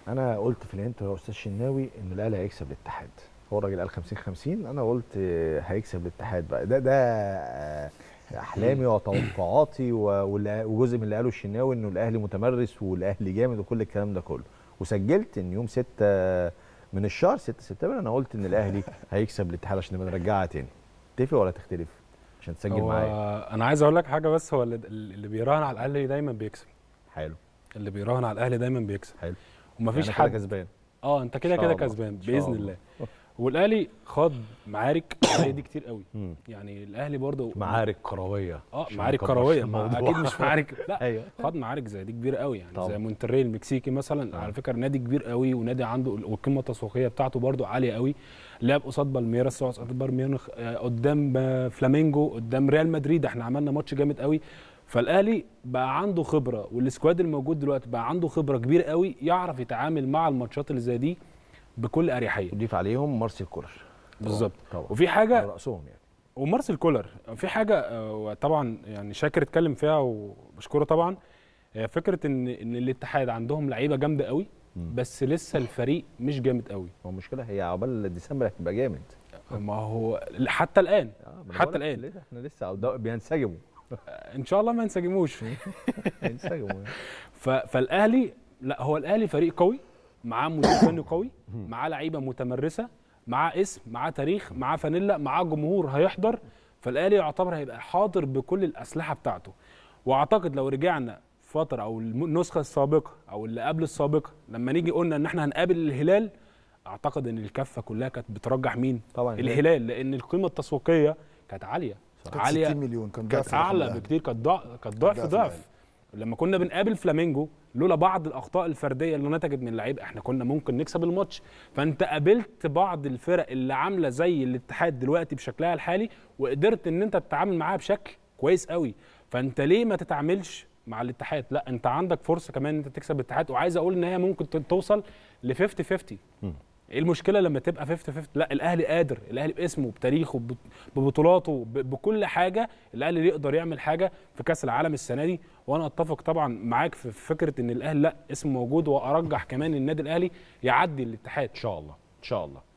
انا قلت في الانترو يا استاذ شناوي ان الاهلي هيكسب الاتحاد هو الراجل قال 50 50 انا قلت آه، هيكسب الاتحاد بقى ده ده آه، احلامي وتوقعاتي و- واللي- وجزء من اللي قاله الشناوي انه الاهلي متمرس والاهلي جامد وكل الكلام ده كله وسجلت ان يوم 6 من الشهر 6 سبتمبر انا قلت ان الاهلي هيكسب الاتحاد عشان نبقى نرجعها تاني تتفق ولا تختلف عشان تسجل هو معايا انا عايز اقول لك حاجه بس هو اللي, اللي بيراهن على الاهلي دايما بيكسب حلو اللي بيراهن على الاهلي دايما بيكسب حلو ومفيش يعني كده حد كسبان اه انت كده إن شاء كده الله. كسبان إن شاء باذن الله. الله والاهلي خاض معارك زي دي كتير قوي مم. يعني الاهلي برضه معارك كرويه اه عشان معارك ما نكبرش كرويه ما الموضوع. اكيد مش معارك لا ايوه خد معارك زي دي كبيره قوي يعني طبعا. زي مونتري المكسيكي مثلا طبعا. على فكره نادي كبير قوي ونادي عنده والقيمه التسويقيه بتاعته برده عاليه قوي لعب قصاد بالميراس قصاد بايرن ميونخ آه، قدام آه، فلامينجو قدام ريال مدريد احنا عملنا ماتش جامد قوي فالاهلي بقى عنده خبره والسكواد الموجود دلوقتي بقى عنده خبره كبيره قوي يعرف يتعامل مع الماتشات اللي زي دي بكل اريحيه تضيف عليهم مارسيل كولر بالظبط طبعا وفي على حاجه راسهم يعني ومارسيل كولر في حاجه آه، طبعا يعني شاكر اتكلم فيها وبشكره طبعا هي فكره ان ان الاتحاد عندهم لعيبه جامده قوي مم. بس لسه الفريق مش جامد قوي هو المشكله هي عقبال ديسمبر هتبقى جامد ما هو حتى الان آه، ما أنا حتى بقولك الآن. لسه- احنا لسه عود- بينسجموا ان شاء الله ما ينسجموش بينسجموا يعني. ف- فالاهلي لا هو الاهلي فريق قوي معاه مدير فني قوي معاه لعيبه متمرسه معاه اسم معاه تاريخ معاه فانيلا معاه جمهور هيحضر فالاهلي يعتبر هيبقى حاضر بكل الاسلحه بتاعته واعتقد لو رجعنا فتره او الم- النسخه السابقه او اللي قبل السابقه لما نيجي قلنا ان احنا هنقابل الهلال اعتقد ان الكفه كلها كانت بترجح مين طبعا الهلال لان القيمه التسويقيه كانت عاليه كانت عاليه 60 مليون كان كانت ضعف رقم اعلى الأهلي. بكتير كانت ضعف كانت ضعف ضعف ضعف لما كنا بنقابل فلامينجو لولا بعض الاخطاء الفرديه اللي نتجت من اللعيبه احنا كنا ممكن نكسب الماتش فانت قابلت بعض الفرق اللي عامله زي الاتحاد دلوقتي بشكلها الحالي وقدرت ان انت تتعامل معاها بشكل كويس قوي فانت ليه ما تتعاملش مع الاتحاد لا انت عندك فرصه كمان ان انت تكسب الاتحاد وعايز اقول ان هي ممكن ت- توصل ل 50 50 ايه المشكله لما تبقى 50 50 لا الاهلي قادر الاهلي باسمه بتاريخه بب- ببطولاته ب- بكل حاجه الاهلي يقدر يعمل حاجه في كاس العالم السنه دي وانا اتفق طبعا معاك في فكره ان الاهلي لا اسمه موجود وارجح كمان النادي الاهلي يعدي الاتحاد ان شاء الله ان شاء الله